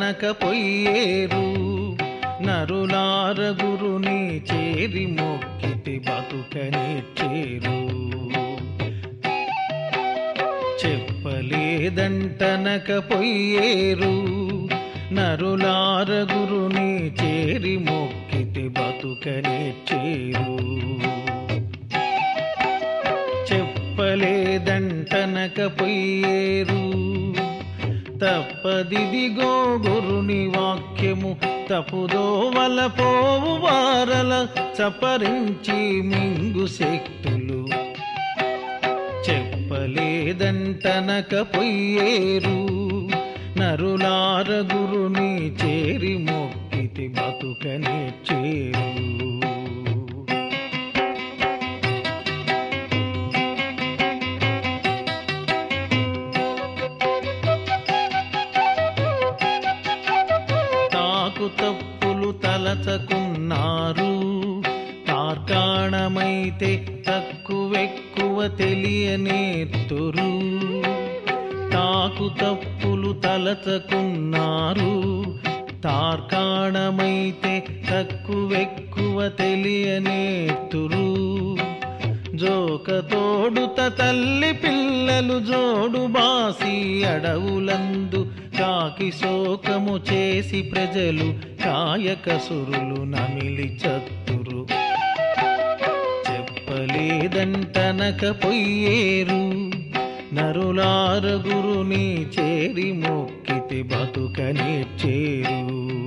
దంటనక పొయ్యేరు నరులార గురుని చేరి మొక్కితి బతుకని చేరు చెప్పలేదంటనక పొయ్యేరు నరులార గురుని చేరి మొక్కితి బతుకని చేరు చెప్పలేదంటనక పొయ్యేరు తప్పదిదిగో గురుని వాక్యము తపుదో వల పోవు వారల చపరించి మింగు శక్తులు చెప్పలేదంటనక పొయ్యేరు నరులార గురుని చేరి మొక్కితి బతుకనే చేరు తాకు తప్పులు తలచకున్నారు తార్కాణమైతే తక్కువెక్కువ తెలియనేత్తురు తాకు తప్పులు తలచకున్నారు తార్కాణమైతే తక్కువెక్కువ తెలియనేత్తురు జోక తోడుత తల్లి పిల్లలు జోడు బాసి అడవులందు కాకి శోకము చేసి ప్రజలు కాయకసురులు నమిలి చత్తురు చెప్పలేదంటనక పొయ్యేరు నరులార గురుని చేరి మొక్కితి బతుకని చేరు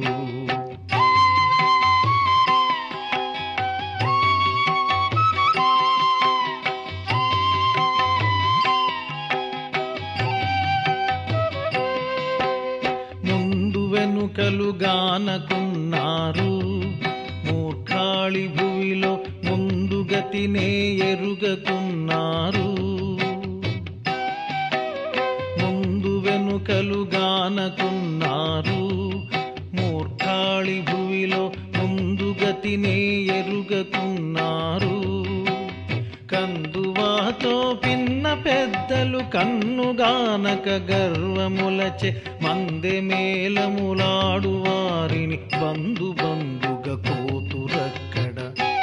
ముందు వెనుకలు గానకున్నారు మూర్ఖాళి భువిలో ముందు గతినే ఎరుగకున్నారు ముందు వెనుకలు గానకున్నారు మూర్ఖాళి భువిలో ముందు గతినే ఎరుగకున్నారు కందువాతో పిన్న పెద్దలు కన్నుగానక గర్వములచే మందె మేలములాడు వారిని బంధు బంధుగా కోతురక్కడ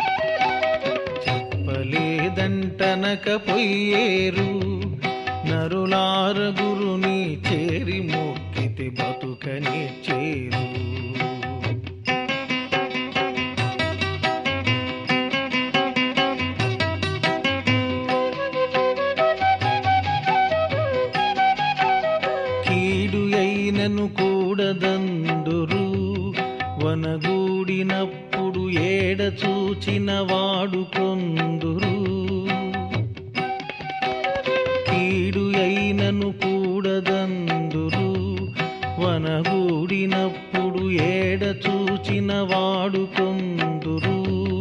చెప్పలేదంటనక పొయ్యేరు నరులార గురుని చేరి మొక్కితి బతుకని చేరు కీడు అయినను కూడదందురు వనగూడినప్పుడు ఏడ చూచిన వాడు కొందురు కీడు అయినను కూడదందురు వనగూడినప్పుడు ఏడ చూచిన వాడు కొందురు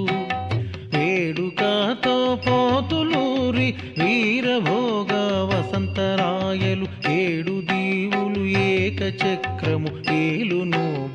వేడుకతో పోతులూరి వీరభోగ వసంతరాయలు ఏడు దీవులు ఏక చక్రము ఏలును